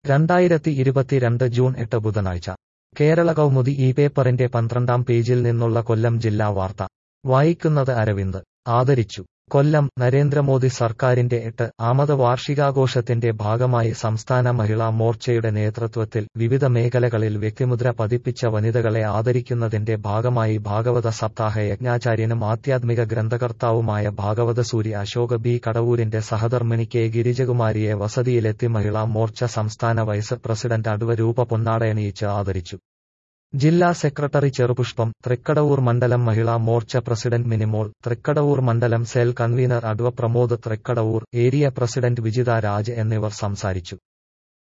രണ്ടായിരത്തി ഇരുപത്തിരണ്ട് ജൂൺ എട്ട് ബുധനാഴ്ച കേരള കൗമുദി ഈ പേപ്പറിന്റെ പന്ത്രണ്ടാം പേജിൽ നിന്നുള്ള കൊല്ലം ജില്ലാ വാർത്ത വായിക്കുന്നത് അരവിന്ദ് ആദരിച്ചു കൊല്ലം നരേന്ദ്രമോദി സർക്കാരിന്റെ എട്ട് ആമത് വാർഷികാഘോഷത്തിന്റെ ഭാഗമായി സംസ്ഥാന മഹിളാ മോർച്ചയുടെ നേതൃത്വത്തിൽ വിവിധ മേഖലകളിൽ വ്യക്തിമുദ്ര പതിപ്പിച്ച വനിതകളെ ആദരിക്കുന്നതിന്റെ ഭാഗമായി ഭാഗവത സപ്താഹ യജ്ഞാചാര്യനും ആധ്യാത്മിക ഗ്രന്ഥകർത്താവുമായ ഭാഗവതസൂരി അശോക് ബി കടവൂരിന്റെ സഹധർമ്മിണി കെ ഗിരിജകുമാരിയെ വസതിയിലെത്തി മഹിളാ മോർച്ച സംസ്ഥാന വൈസ് പ്രസിഡന്റ് അഡ്വ രൂപ പൊന്നാടയണിയിച്ച് ആദരിച്ചു ജില്ലാ സെക്രട്ടറി ചെറുപുഷ്പം തൃക്കടവൂർ മണ്ഡലം മഹിളാ മോർച്ച പ്രസിഡന്റ് മിനിമോൾ തൃക്കടവൂർ മണ്ഡലം cell convener adv Pramod Thrikkadavoor area president Vijitha Raj എന്നിവർ സംസാരിച്ചു